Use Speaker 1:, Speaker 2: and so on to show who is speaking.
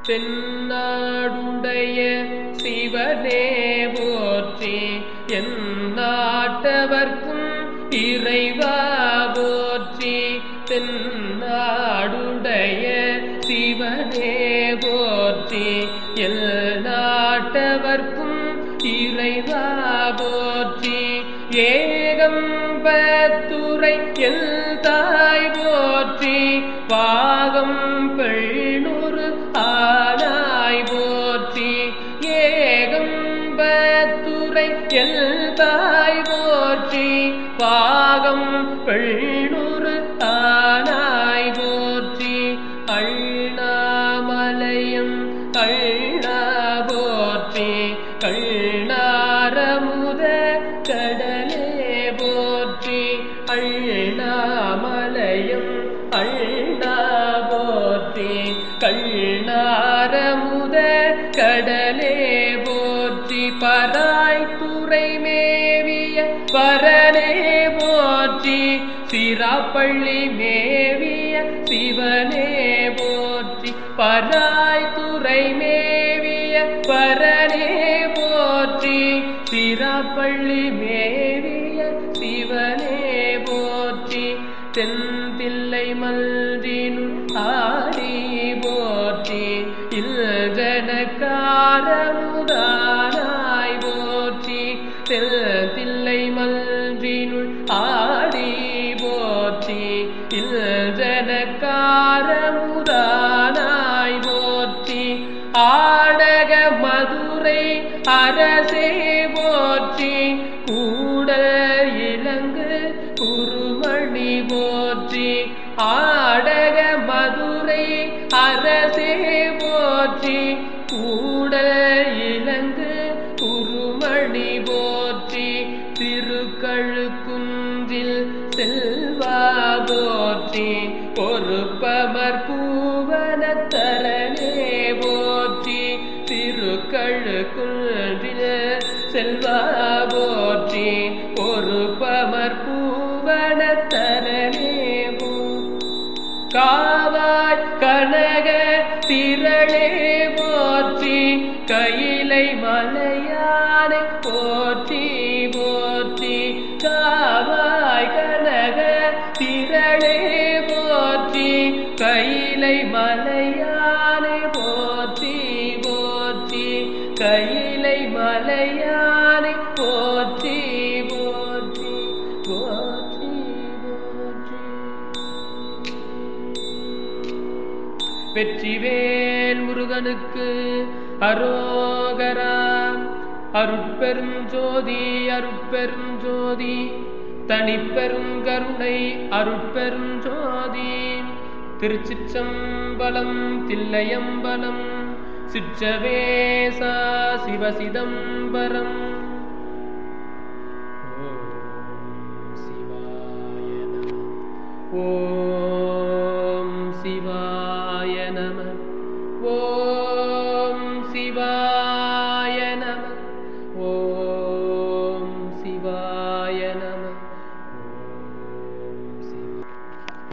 Speaker 1: தென்னாடுடைய சிவனே போற்றி என் நாட்டவர்க்கும் இறைவா போற்றி தென்னாடுடைய சிவனே போற்றி எல் நாட்டவர்க்கும் இறைவா போற்றி ஏகம்பத்துரை எல் தாய் போற்றி பாகம் பெண்ணுரு ஆனாய் போற்றி ஏகம்பத்துரை எல் தாய் போற்றி பாகம் பெண்ணுரு ஆனாய் போற்றி அண்ணாமலையம் அண்ணா போற்றி கண்ணாரமுத கடலே போற்றி அண்ணாமலையம் அண்ணா போற்றி கண்ணாரமுத கடலே போற்றி பராய் துறை மேவிய பரனே போற்றி சிராப்பள்ளி மேவிய சிவனே போற்றி பராய் துறை மேவிய பரனே போற்றி சிராப்பள்ளி மேவிய சிவனே போற்றி தென்பிள்ளை மல்றினுள் ஆடி போற்றி இல்ஜனக்காரமுதானாய் போற்றி தெல்தில்லை மல்றினுள் ஆடி போற்றி இல்ஜனக்காரமுதானாய் போற்றி ஆடக மதுரை அரசே போற்றி கூடல் இளங்கு குருமணி போற்றி ஆடக மதுரை அரசே போற்றி கூடல் இளங்கு குருமணி போற்றி திருக்கழுக்குன்றில் செல்வா போற்றி பொறுப்பமர் பூவனத்தரனே போற்றி திருக்கழுக்குன்றில் செல்வா போற்றி பொறுப்பமர் பூவனத்தரனே போற்றி காவாய் கனக திரளே போற்றி கையிலை மலையானை போற்றி போற்றி காவாய் கனக திரளே போற்றி கையிலை மலையானை போற்றி போற்றி கையிலை மலையானை போற்றி போற்றி போற்றி போற்றி வெற்றிவேல் முருகனுக்கு அரோகரா அருட்பெரும் ஜோதி அருட்பெரும் ஜோதி தனிப்பெரும் கருணை அருட்பெரும் ஜோதி திருச்சிற்றம்பலம் தில்லையம்பலம் சிற்றவேசா சிவசிதம்பரம் ஓம் சிவாய நம ஓம் சிவாய நம ஓம் சிவாய